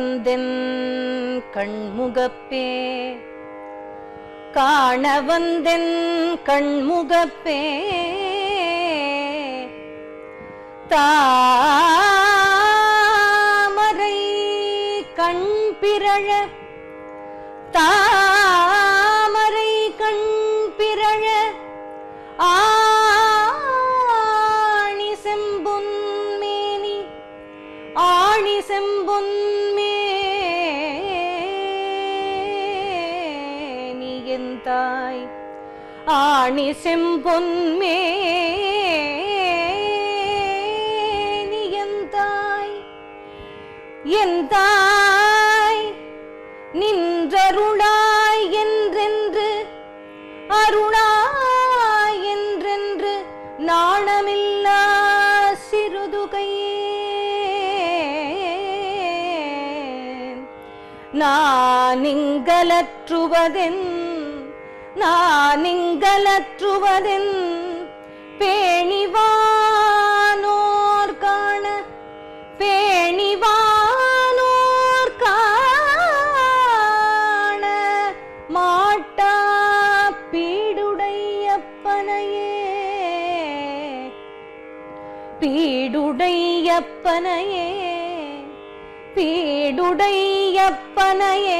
வந்தென் கண்முகப்பே காண வந்தென் கண்முகப்பே தாமரை கண் பிறழ தாமரை கண் பிறழ ஆணி செம்பொன் மேனி ஆணி செம்பொன் மேனி என் தாய் ஆணி செம்பொன் மேனி என் தாய் என் தாய் நின்றருளாய் என்றென்று அருளாய் என்றென்று நாணமில்லா சிறுதுகையே நானிங்கலற்றுவதென் நானிங்கலற்றுவதென் பேணிவானோர் காண பேணிவானோர் காண மாட்டா பீடுடையப்பனையே பீடுடையப்பனையே பீடுடையப்பனையே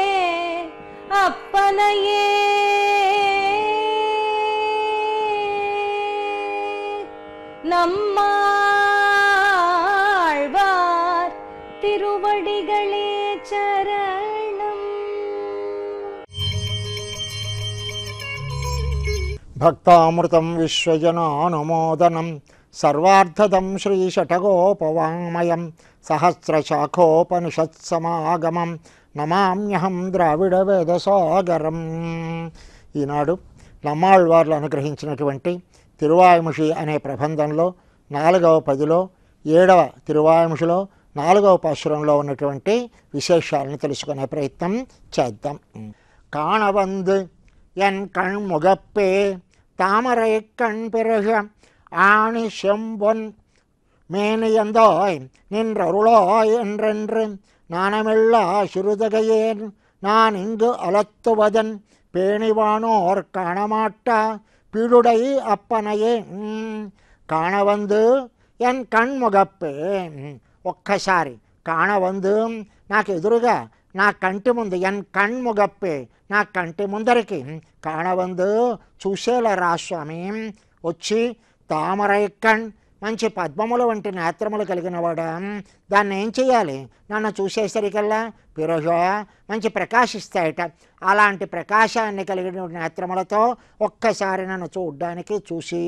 அப்பனையே நம்மாழ்வார் திருவடிகளே சரணம் భక్తామృతం విశ్వజనానుమోదనం సర్వార్థదం శ్రీషటగోపవాङ्మయం సహస్రశాఖోపనిషత్సమాగమం నమామ్యహం ద్రావిడ వేదసాగరం ఈనాడు నమ్మాళ్వార్లు అనుగ్రహించినటువంటి తిరువాయుముషి అనే ప్రబంధంలో నాలుగవ పదిలో ఏడవ తిరువాయుముషిలో నాలుగవ పాశురంలో ఉన్నటువంటి విశేషాలను తెలుసుకునే ప్రయత్నం చేద్దాం కాణవందు என் கண் முகப்பே தாமரை கண் பிறகு ஆணி செம்பொன் மேனியந்தோய் நின்றருளாய் என்றென்று நாணமில்லா சிறுதகையேன் நான் இங்கு அலத்துவதன் பேணிவானோர் காணமாட்டா பிடுடை அப்பனையே ம், కాణవందు ఎన్ కణ్ముగప్పే ఒక్కసారి కాణవందు నాకు ఎదురుగా నా కంటి ముందు ఎన్ కణ్ముగప్పే నా కంటి ముందరికి కాణవందు చూసేలరా స్వామి వచ్చి తామరై కణ్ మంచి పద్మముల వంటి నేత్రములు కలిగిన వాడా దాన్ని ఏం చేయాలి నన్ను చూసేసరికల్లా పిరోజ మంచి ప్రకాశిస్తాయట అలాంటి ప్రకాశాన్ని కలిగిన నేత్రములతో ఒక్కసారి నన్ను చూడ్డానికి చూసి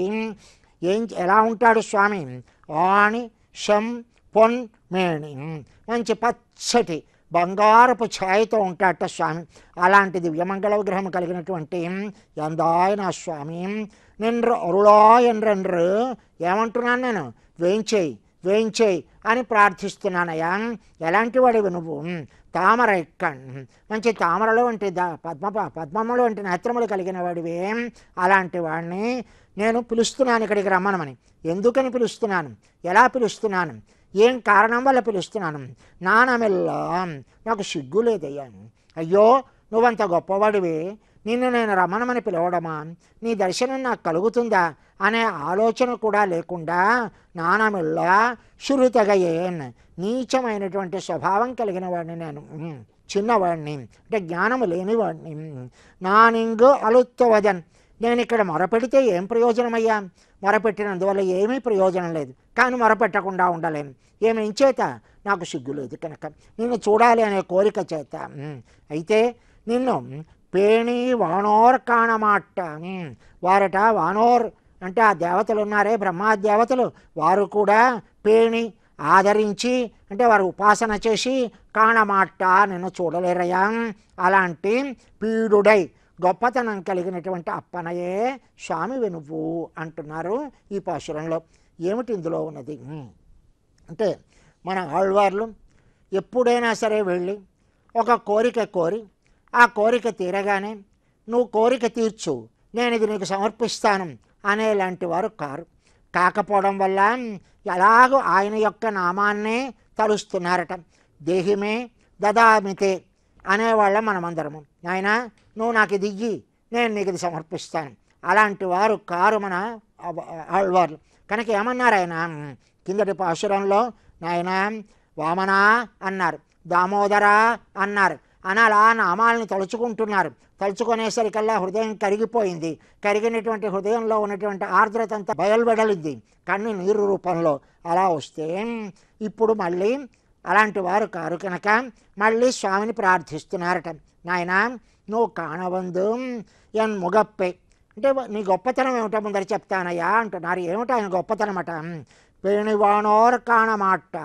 ఏం ఎలా ఉంటాడు స్వామి ఆణి షం పొన్ మేణి మంచి పచ్చటి బంగారపు ఛాయతో ఉంటాడట స్వామి అలాంటి దివ్యమంగళ విగ్రహం కలిగినటువంటి ఎందాయన స్వామి నిన్ను అరుళా ఎండ్రెండ్రు ఏమంటున్నాను నేను వేయించేయి వేయించేయి అని ప్రార్థిస్తున్నానయ్యా ఎలాంటి వాడివి నువ్వు తామర ఎక్కన్ మంచి తామరలో వంటి ద పద్మ పద్మములు వంటి నేత్రములు కలిగిన వాడివి అలాంటి వాడిని నేను పిలుస్తున్నాను ఇక్కడికి రమ్మనమని ఎందుకని పిలుస్తున్నాను ఎలా పిలుస్తున్నాను ఏం కారణం వల్ల పిలుస్తున్నాను నానమెల్లా నాకు సిగ్గు లేదయ్యా అయ్యో నువ్వంత గొప్పవాడివి నిన్ను నేను రమణమని పిలవడమా నీ దర్శనం నాకు కలుగుతుందా అనే ఆలోచన కూడా లేకుండా నానమెల్లా శురుతగయేన్ నీచమైనటువంటి స్వభావం కలిగిన వాడిని నేను ఉమ్, చిన్నవాడిని అంటే జ్ఞానము లేనివాడిని నానింగు అలుత్తవదన్ నేను ఇక్కడ మొరపెడితే ఏం ప్రయోజనమయ్యా మొరపెట్టినందువల్ల ఏమీ ప్రయోజనం లేదు కానీ మొరపెట్టకుండా ఉండలేను ఏమేం చేత నాకు సిగ్గు లేదు కనుక నిన్ను చూడాలి అనే కోరిక చేత ఉమ్, అయితే నిన్ను పేణి వానోర్ కాణమాట ఉమ్, వారట వానోర్ అంటే ఆ దేవతలు ఉన్నారే బ్రహ్మా దేవతలు వారు కూడా పేణి ఆదరించి అంటే వారు ఉపాసన చేసి కాణమాట నిన్ను చూడలేరయ్యా అలాంటి పీడుడై గొప్పతనం కలిగినటువంటి అప్పనయే స్వామి నువ్వు అంటున్నారు ఈ పాశురంలో ఏమిటి ఇందులో ఉన్నది ఉమ్. అంటే మన ఆళ్వార్లు ఎప్పుడైనా సరే వెళ్ళి ఒక కోరిక కోరి ఆ కోరిక తీరగానే నువ్వు కోరిక తీర్చు నేను ఇది నీకు సమర్పిస్తాను అనేలాంటి వారు కారు కాకపోవడం వల్ల ఎలాగో ఆయన యొక్క నామాన్నే తలుస్తున్నారట దేహిమే దదామితే అనేవాళ్ళం మనమందరము నాయన నువ్వు నాకు ఇది ఇయ్యి నేను నీకు ఇది సమర్పిస్తాను అలాంటి వారు కారు మన అవ- ఆళ్వార్లు కనుక ఏమన్నారు ఆయన కిందటి పాశురంలో నాయన వామనా అన్నారు దామోదర అన్నారు అని అలా నామాలని తలుచుకుంటున్నారు తలుచుకునేసరికల్లా హృదయం కరిగిపోయింది కరిగినటువంటి హృదయంలో ఉన్నటువంటి ఆర్ద్రత అంతా బయలువెడలింది కన్ను నీరు రూపంలో అలా వస్తే ఇప్పుడు మళ్ళీ అలాంటి వారు కారు కనుక మళ్ళీ స్వామిని ప్రార్థిస్తున్నారట నాయన నువ్వు కాణవందు ఎన్ ముగప్పే అంటే నీ గొప్పతనం ఏమిటో ముందర చెప్తానయ్యా అంటున్నారు ఏమిటో ఆయన గొప్పతనం అట పేణివాణోర్ కాణమాట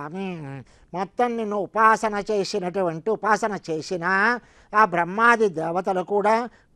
మొత్తం నిన్ను ఉపాసన చేసినటువంటి ఉపాసన చేసిన ఆ బ్రహ్మాది దేవతలు కూడా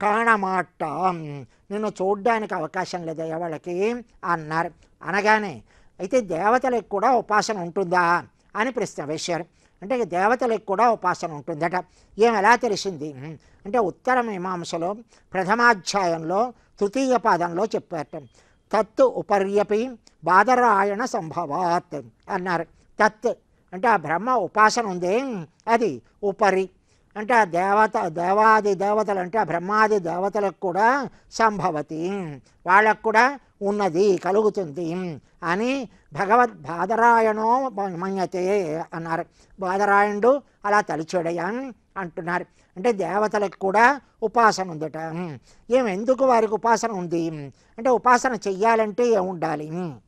కాణమాట నిన్ను చూడ్డానికి అవకాశం లేదయ్యా వాళ్ళకి అన్నారు అనగానే అయితే దేవతలకు కూడా ఉపాసన ఉంటుందా అని ప్రశ్న వేశారు అంటే ఇక దేవతలకు కూడా ఉపాసన ఉంటుందట ఏం ఎలా తెలిసింది అంటే ఉత్తర మీమాంసలో ప్రథమాధ్యాయంలో తృతీయ పాదంలో చెప్పారట తత్ ఉపర్యపి బాదరాయణ సంభవాత్ అన్నారు తత్ అంటే ఆ బ్రహ్మ ఉపాసన ఉంది అది ఉపరి అంటే ఆ దేవత దేవాది దేవతలు అంటే ఆ బ్రహ్మాది దేవతలకు కూడా సంభవతి వాళ్ళకు కూడా ఉన్నది కలుగుతుంది అని భగవద్ బాదరాయణో మన్యతే అన్నారు బాదరాయణుడు అలా తలిచాడయ్యా అంటున్నారు అంటే దేవతలకు కూడా ఉపాసన ఉందట ఏం ఎందుకు వారికి ఉపాసన ఉంది అంటే ఉపాసన చెయ్యాలంటే ఏం ఉండాలి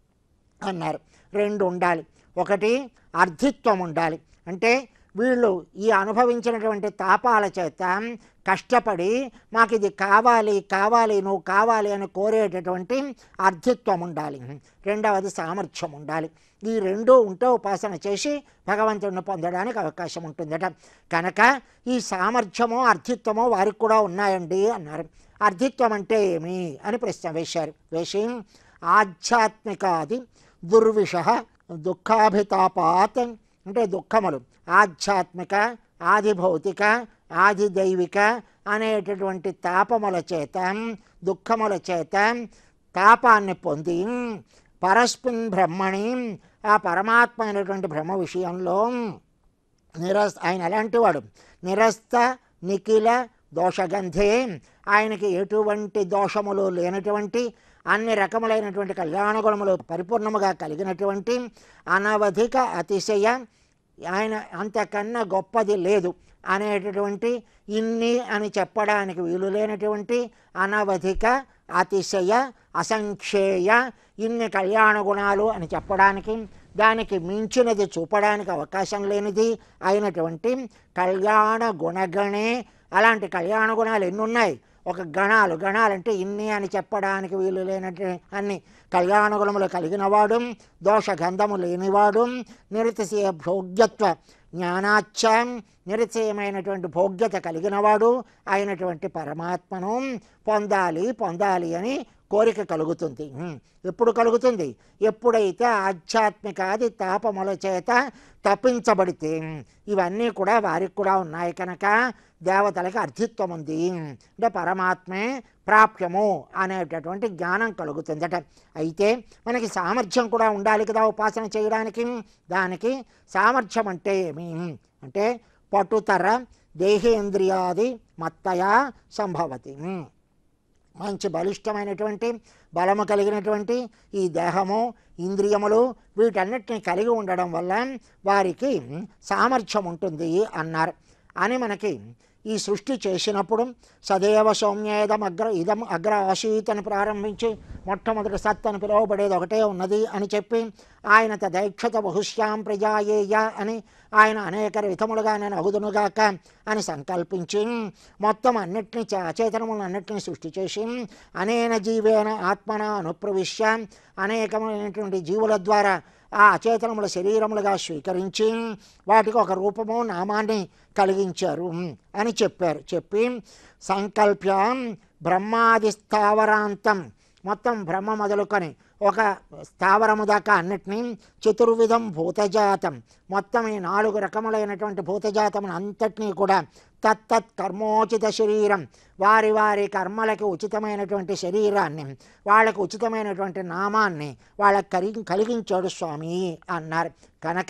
అన్నారు రెండు ఉండాలి ఒకటి అర్థిత్వం ఉండాలి అంటే వీళ్ళు ఈ అనుభవించినటువంటి తాపాల చేత కష్టపడి మాకు ఇది కావాలి కావాలి నువ్వు కావాలి అని కోరేటటువంటి అర్థిత్వం ఉండాలి రెండవది సామర్థ్యం ఉండాలి ఈ రెండు ఉంటే ఉపాసన చేసి భగవంతుడిని పొందడానికి అవకాశం ఉంటుందట కనుక ఈ సామర్థ్యమో అర్థిత్వమో వారికి కూడా ఉన్నాయండి అన్నారు అర్థిత్వం అంటే ఏమి అని ప్రశ్న వేశారు వేసి ఆధ్యాత్మికాది దుర్విష దుఃఖాభితాపాత్ అంటే దుఃఖములు ఆధ్యాత్మిక ఆది భౌతిక ఆది దైవిక అనేటటువంటి తాపముల చేత దుఃఖముల చేత తాపాన్ని పొంది పరస్మిన్ బ్రహ్మణి ఆ పరమాత్మ అయినటువంటి బ్రహ్మ విషయంలో నిరస్ ఆయన ఎలాంటి వాడు నిరస్త నిఖిల దోషగంధే ఆయనకి ఎటువంటి దోషములు లేనటువంటి అన్ని రకములైనటువంటి కళ్యాణ గుణములు పరిపూర్ణముగా కలిగినటువంటి అనవధిక అతిశయ ఆయన అంతకన్నా గొప్పది లేదు అనేటటువంటి ఇన్ని అని చెప్పడానికి వీలు లేనటువంటి అనవధిక అతిశయ అసంఖ్యేయ ఇన్ని కళ్యాణ గుణాలు అని చెప్పడానికి దానికి మించినది చూపడానికి అవకాశం లేనిది అయినటువంటి కళ్యాణ గుణగణే అలాంటి కళ్యాణ గుణాలు ఎన్ని ఉన్నాయి ఒక గణాలు గణాలంటే ఇన్ని అని చెప్పడానికి వీలు లేనట్టు అన్ని కళ్యాణ గుణములు కలిగినవాడు దోష గంధము లేనివాడు నిరతిశయ భోగ్యత్వ జ్ఞానాచ్యం నిరతిశయమైనటువంటి భోగ్యత కలిగినవాడు అయినటువంటి పరమాత్మను పొందాలి పొందాలి అని కోరిక కలుగుతుంది హ్మ్. ఎప్పుడు కలుగుతుంది ఎప్పుడైతే ఆధ్యాత్మికాది తాపముల చేత తప్పించబడితే ఇవన్నీ కూడా వారికి కూడా ఉన్నాయి కనుక దేవతలకి అర్థిత్వం ఉంది అంటే పరమాత్మే ప్రాప్యము అనేటటువంటి జ్ఞానం కలుగుతుందట అయితే మనకి సామర్థ్యం కూడా ఉండాలి కదా ఉపాసన చేయడానికి దానికి సామర్థ్యం అంటే ఏమి అంటే పటుతర దేహేంద్రియాది మత్తయా సంభవతి మంచి బలిష్టమైనటువంటి బలము కలిగినటువంటి ఈ దేహము ఇంద్రియములు వీటన్నిటిని కలిగి ఉండడం వల్ల వారికి సామర్థ్యం ఉంటుంది అన్నారు అని మనకి ఈ సృష్టి చేసినప్పుడు సదేవ సౌమ్యేదం అగ్ర ఇదం అగ్ర ఆసీత్ అని ప్రారంభించి మొట్టమొదటి సత్ అని పిలువబడేది ఒకటే ఉన్నది అని చెప్పి ఆయన తదైక్షత బహుశ్యాం ప్రజాయేయ అని ఆయన అనేక విధములుగా నేను అగుదునుగాక అని సంకల్పించి మొత్తం అన్నిటినీ చ- అచేతనములను అన్నిటినీ సృష్టి చేసి అనేన జీవేన ఆత్మన అనుప్రవిశ్య అనేకమైనటువంటి జీవుల ద్వారా ఆ అచేతనముల శరీరములుగా స్వీకరించి వాటికి ఒక రూపము నామాన్ని కలిగించారు అని చెప్పారు చెప్పి సంకల్ప్య బ్రహ్మాది స్థావరాంతం మొత్తం బ్రహ్మ మొదలుకొని ఒక స్థావరము దాకా అన్నిటినీ చతుర్విధం భూతజాతం మొత్తం ఈ నాలుగు రకములైనటువంటి భూతజాతమును అంతటినీ కూడా తత్తత్ కర్మోచిత శరీరం వారి వారి కర్మలకి ఉచితమైనటువంటి శరీరాన్ని వాళ్ళకు ఉచితమైనటువంటి నామాన్ని వాళ్ళకి కలిగి కలిగించాడు స్వామి అన్నారు కనుక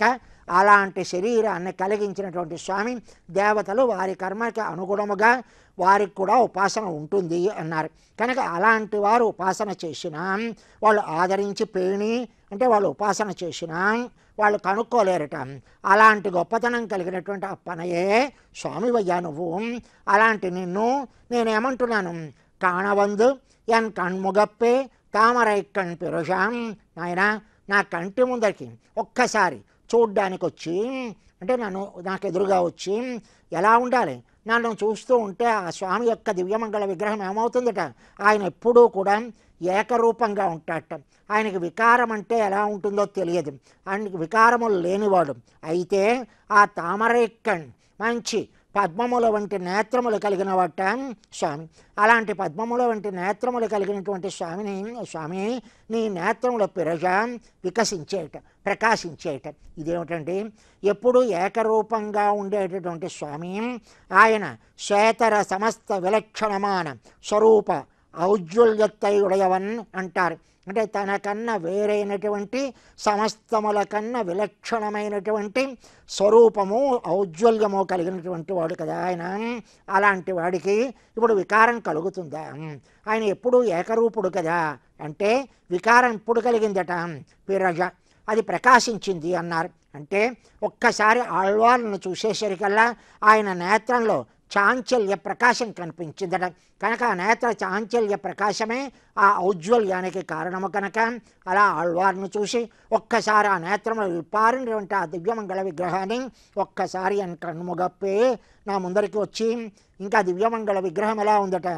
అలాంటి శరీరాన్ని కలిగించినటువంటి స్వామి దేవతలు వారి కర్మకి అనుగుణముగా వారికి కూడా ఉపాసన ఉంటుంది అన్నారు కనుక అలాంటి వారు ఉపాసన చేసినా వాళ్ళు ఆదరించి పేణి అంటే వాళ్ళు ఉపాసన చేసినా వాళ్ళు కనుక్కోలేరట అలాంటి గొప్పతనం కలిగినటువంటి అప్పనయే స్వామివయ్యా నువ్వు అలాంటి నిన్ను నేనేమంటున్నాను కాణవందు ఎన్ కణ్ముగప్పే తామరై కణ్ పిరుషాం నాయన నా కంటి ముందరికి ఒక్కసారి చూడ్డానికి వచ్చి అంటే నన్ను నాకు ఎదురుగా వచ్చి ఎలా ఉండాలి నన్ను చూస్తూ ఉంటే ఆ స్వామి యొక్క దివ్యమంగళ విగ్రహం ఏమవుతుందట ఆయన ఎప్పుడూ కూడా ఏకరూపంగా ఉంటాడట ఆయనకి వికారం అంటే ఎలా ఉంటుందో తెలియదు ఆయనకి వికారములు లేనివాడు అయితే ఆ తామరేక్కన్ మంచి పద్మముల వంటి నేత్రములు కలిగిన వట స్వామి అలాంటి పద్మముల వంటి నేత్రములు కలిగినటువంటి స్వామిని స్వామి నీ నేత్రముల పిరజ వికసించేట ప్రకాశించేట ఇదేమిటంటే ఎప్పుడు ఏకరూపంగా ఉండేటటువంటి స్వామి ఆయన శ్వేతర సమస్త విలక్షణమాన స్వరూప ఔజ్వల్యత్తై ఉడయవన్ అంటారు అంటే తనకన్నా వేరైనటువంటి సమస్తముల కన్నా విలక్షణమైనటువంటి స్వరూపము ఔజ్వల్యము కలిగినటువంటి వాడు కదా ఆయన అలాంటి వాడికి ఇప్పుడు వికారం కలుగుతుందా ఆయన ఎప్పుడు ఏకరూపుడు కదా అంటే వికారం ఇప్పుడు కలిగిందట విరజ అది ప్రకాశించింది అన్నారు అంటే ఒక్కసారి ఆళ్వార్లను చూసేసరికల్లా ఆయన నేత్రంలో చాంచల్య ప్రకాశం కనిపించిందట కనుక ఆ నేత్ర చాంచల్య ప్రకాశమే ఆ ఔజ్వల్యానికి కారణము కనుక అలా ఆళ్వార్ను చూసి ఒక్కసారి ఆ నేత్రంలో విప్పారినటువంటి ఆ దివ్యమంగళ విగ్రహాన్ని ఒక్కసారి అని కన్నుముగప్పే నా ముందరికి వచ్చి ఇంకా దివ్యమంగళ విగ్రహం ఎలా ఉందట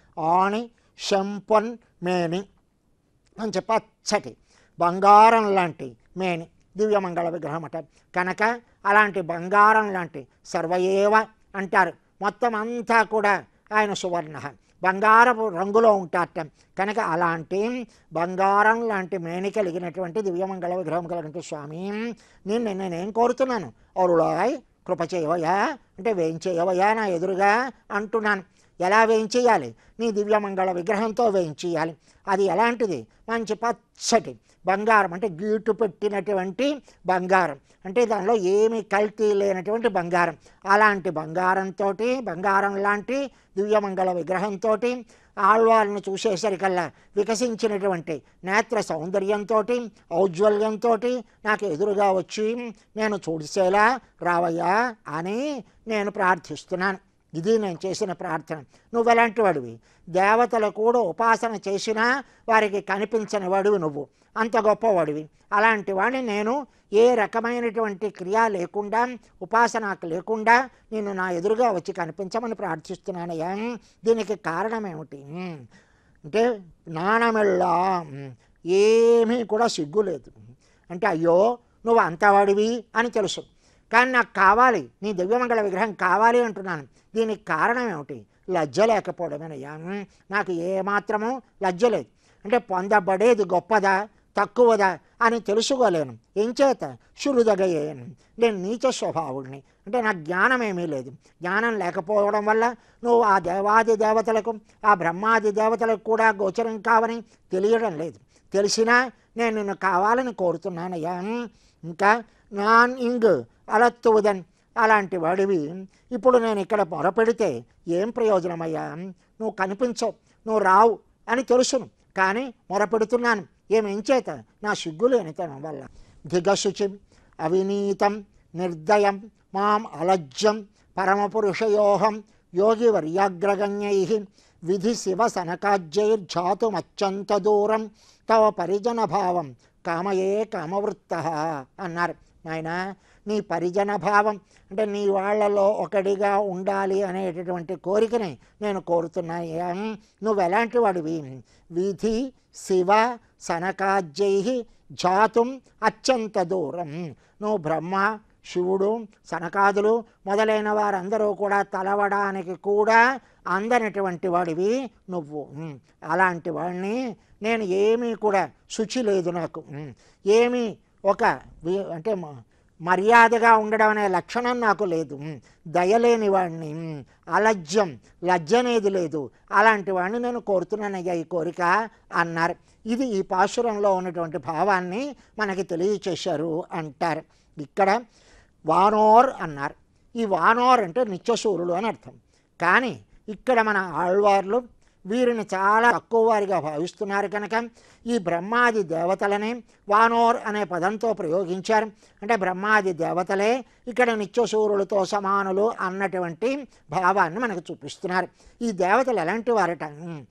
ఆణి శంపన్ మేని అని చెప్పి పచ్చటి బంగారం లాంటి మేని దివ్యమంగళ విగ్రహం అట కనుక అలాంటి బంగారం లాంటి సర్వయేవ అంటారు మొత్తం అంతా కూడా ఆయన సువర్ణ బంగారపు రంగులో ఉంటారట కనుక అలాంటి బంగారం లాంటి మేని కలిగినటువంటి దివ్యమంగళ విగ్రహం కలిగినటువంటి స్వామి నేను నేనేం కోరుతున్నాను అరుళాయ్ కృప చేయవయ్యా అంటే వేయించేయవయ్యా నా ఎదురుగా అంటున్నాను ఎలా వేయించేయాలి నీ దివ్యమంగళ విగ్రహంతో వేయించేయాలి అది ఎలాంటిది మంచి పచ్చటి బంగారం అంటే గీటు పెట్టినటువంటి బంగారం అంటే దానిలో ఏమీ కల్తీ లేనటువంటి బంగారం అలాంటి బంగారంతో బంగారం లాంటి దివ్యమంగళ విగ్రహంతో ఆళ్వాళ్ళను చూసేసరికల్లా వికసించినటువంటి నేత్ర సౌందర్యంతో ఔజ్వల్యంతో నాకు ఎదురుగా వచ్చి నేను చూసేలా రావయ్యా అని నేను ప్రార్థిస్తున్నాను ఇది నేను చేసిన ప్రార్థన నువ్వు ఎలాంటి వాడివి దేవతలు కూడా ఉపాసన చేసినా వారికి కనిపించని వాడివి నువ్వు అంత గొప్పవాడివి అలాంటి వాడిని నేను ఏ రకమైనటువంటి క్రియ లేకుండా ఉపాసనకు లేకుండా నేను నా ఎదురుగా వచ్చి కనిపించమని ప్రార్థిస్తున్నానయ్యా దీనికి కారణం ఏమిటి అంటే నాణమెళ్ళా ఏమీ కూడా సిగ్గు లేదు అంటే అయ్యో నువ్వు అంతవాడివి అని తెలుసు కానీ నాకు కావాలి నీ దివ్యమంగళ విగ్రహం కావాలి అంటున్నాను దీనికి కారణం ఏమిటి లజ్జ లేకపోవడమేనయ్యా నాకు ఏమాత్రము లజ్జ లేదు అంటే పొందబడేది గొప్పదా తక్కువదా అని తెలుసుకోలేను ఏం చేత శురుదగయ్యాను నేను నీచ స్వభావుడిని అంటే నాకు జ్ఞానం ఏమీ లేదు జ్ఞానం లేకపోవడం వల్ల నువ్వు ఆ దేవాది దేవతలకు ఆ బ్రహ్మాది దేవతలకు కూడా గోచరం కావని తెలియడం లేదు తెలిసినా నేను నిన్ను కావాలని కోరుతున్నానయ్యా ఇంకా నాన్ ఇంగ్ అలత్తువుదన్ అలాంటి వాడివి ఇప్పుడు నేను ఇక్కడ మొరపెడితే ఏం ప్రయోజనమయ్యా నువ్వు కనిపించవు నువ్వు రావు అని తెలుసును కానీ మొరపెడుతున్నాను ఏమేం చేత నా సిగ్గులేనితనం వల్ల దిగశుచిం అవినీతం నిర్దయం మాం అలజ్జం పరమపురుషయోహం యోగివర్యాగ్రగణ్యై విధి శివ సనకాజ్యైర్జాతుమత్యంత దూరం తవ పరిజన భావం కామయే కామవృత్త అన్నారు నాయన నీ పరిజన భావం అంటే నీ వాళ్ళలో ఒకడిగా ఉండాలి అనేటటువంటి కోరికని నేను కోరుతున్నాయ్యా నువ్వు ఎలాంటి వాడివి విధి శివ సనకాజ్యై జాతుం అత్యంత దూరం నువ్వు బ్రహ్మ శివుడు సనకాదులు మొదలైన వారందరూ కూడా తలవడానికి కూడా అందనటువంటి వాడివి నువ్వు ఉమ్, అలాంటి వాడిని నేను ఏమీ కూడా శుచి లేదు నాకు ఉమ్, ఏమీ ఒక వి- అంటే మ- మర్యాదగా ఉండడం అనే లక్షణం నాకు లేదు ఉమ్, దయలేని వాడిని ఉమ్, అలజ్జం లజ్జ అనేది లేదు అలాంటి వాడిని నేను కోరుతున్నానయ్యా ఈ కోరిక అన్నారు ఇది ఈ పాశురంలో ఉన్నటువంటి భావాన్ని మనకి తెలియచేశారు అంటారు ఇక్కడ వానోర్ అన్నారు ఈ వానోర్ అంటే నిత్యసూరులు అని అర్థం కానీ ఇక్కడ మన ఆళ్వార్లు వీరిని చాలా తక్కువ వారిగా భావిస్తున్నారు కనుక ఈ బ్రహ్మాది దేవతలని వానోర్ అనే పదంతో ప్రయోగించారు అంటే బ్రహ్మాది దేవతలే ఇక్కడ నిత్యసూరులతో సమానులు అన్నటువంటి భావాన్ని మనకు చూపిస్తున్నారు ఈ దేవతలు ఎలాంటి వారట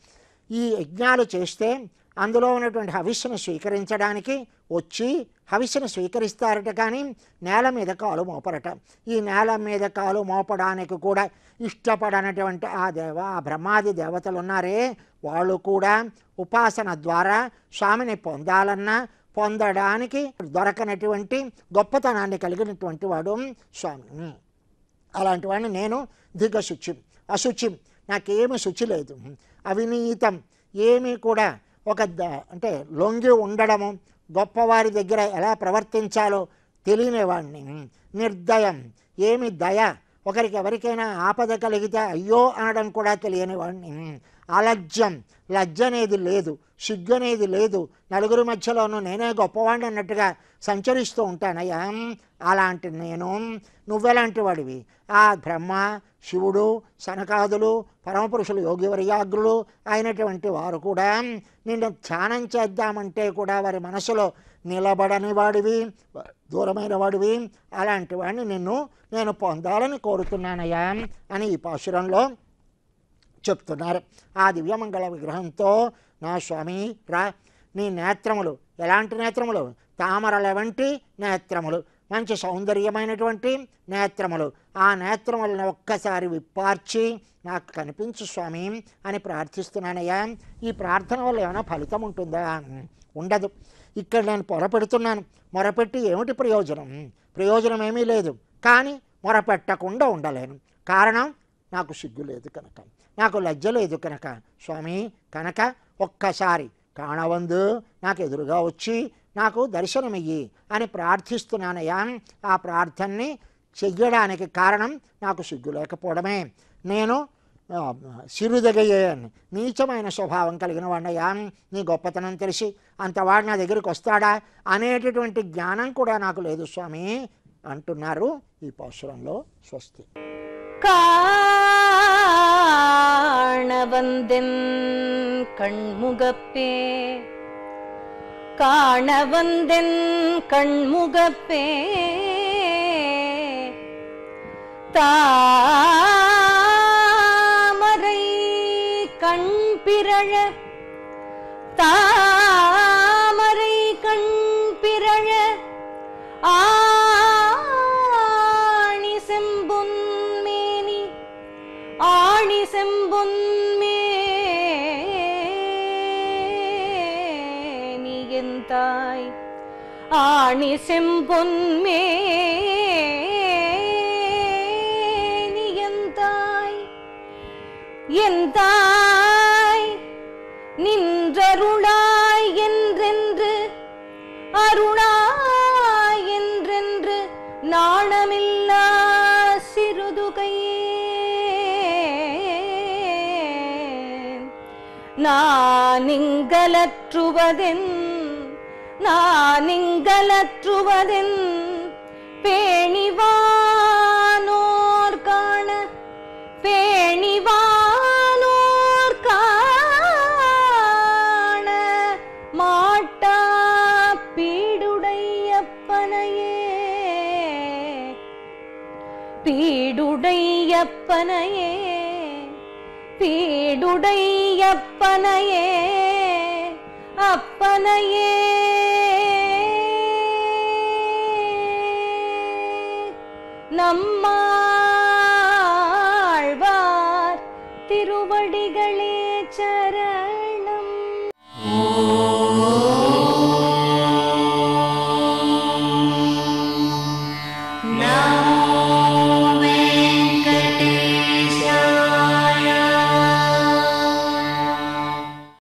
ఈ యజ్ఞాలు చేస్తే అందులో ఉన్నటువంటి హవిస్సును స్వీకరించడానికి వచ్చి హవిస్సును స్వీకరిస్తారట కానీ నేల మీద కాలు మోపరట ఈ నేల మీద కాలు మోపడానికి కూడా ఇష్టపడనటువంటి ఆ దేవ ఆ బ్రహ్మాది దేవతలు ఉన్నారే వాళ్ళు కూడా ఉపాసన ద్వారా స్వామిని పొందాలన్నా పొందడానికి దొరకనటువంటి గొప్పతనాన్ని కలిగినటువంటి వాడు స్వామి అలాంటి వాడిని నేను దిగశుచి అశుచి నాకేమి శుచి లేదు అవినీతం ఏమీ కూడా ఒక ద- అంటే లొంగి ఉండడము గొప్పవారి దగ్గర ఎలా ప్రవర్తించాలో తెలియని వాడిని నిర్దయం ఏమి దయ ఒకరికి ఎవరికైనా ఆపద కలిగితే అయ్యో అనడం కూడా తెలియని వాడిని అలజ్జం లజ్జ అనేది లేదు సిగ్గు అనేది లేదు నలుగురి మధ్యలోనూ నేనే గొప్పవాడిని అన్నట్టుగా సంచరిస్తూ ఉంటానయ్యా అలాంటి నేను నువ్వెలాంటి వాడివి ఆ బ్రహ్మ శివుడు సనకాదులు పరమపురుషులు యోగివర్యాగ్రులు అయినటువంటి వారు కూడా నిన్ను ధ్యానం చేద్దామంటే కూడా వారి మనసులో నిలబడని వాడివి దూరమైన వాడివి అలాంటి వాడిని నిన్ను నేను పొందాలని కోరుతున్నానయ్యా అని ఈ పాశురంలో చెప్తున్నారు ఆ దివ్యమంగళ విగ్రహంతో నా స్వామి రా నీ నేత్రములు ఎలాంటి నేత్రములు తామరల వంటి నేత్రములు మంచి సౌందర్యమైనటువంటి నేత్రములు ఆ నేత్రములను ఒక్కసారి విప్పార్చి నాకు కనిపించు స్వామి అని ప్రార్థిస్తున్నానయ్యా ఈ ప్రార్థన వల్ల ఏమైనా ఫలితం ఉంటుందా ఉండదు ఇక్కడ నేను మొరపెడుతున్నాను మొరపెట్టి ఏమిటి ప్రయోజనం ప్రయోజనం ఏమీ లేదు కానీ మొరపెట్టకుండా ఉండలేను కారణం నాకు సిగ్గు లేదు కనుక నాకు లజ్జ లేదు కనుక స్వామి కనుక ఒక్కసారి కాణవందు నాకు ఎదురుగా వచ్చి నాకు దర్శనమియ్యి అని ప్రార్థిస్తున్నానయ్యా ఆ ప్రార్థనని చెయ్యడానికి కారణం నాకు సిగ్గు లేకపోవడమే నేను ఆ, సిరుదగయ్యాను నీచమైన స్వభావం కలిగిన వాడినయ్యా నీ గొప్పతనం తెలిసి అంతవాడు నా దగ్గరికి వస్తాడా అనేటటువంటి జ్ఞానం కూడా నాకు లేదు స్వామి అంటున్నారు ఈ పాశురంలో స్వస్తి காணவந்தென் கண்முகப்பே காணவந்தென் கண்முகப்பே தாமரை கண் பிறழ தாமரை கண் பிறழ ஆணி செம்பொன்மேனி ஆணி செம்பொன்மேனி என் தாய் ஆணி செம்பொன்மேனி என் தாய் என் தாய் நின்றருளாய் என்றென்று அருளாய் என்றென்று நாணமில்லா சிறுதுகையே நானிங்கலற்றுவதென் நானிங்கலற்றுவதென் பேணிவானோர் காண பேணிவானோர் காண மாட்டா பீடுடையப்பனையே பீடுடையப்பனையே பீடுடையப்பனையே அப்பனையே நம்மாழ்வார் திருவடிகளே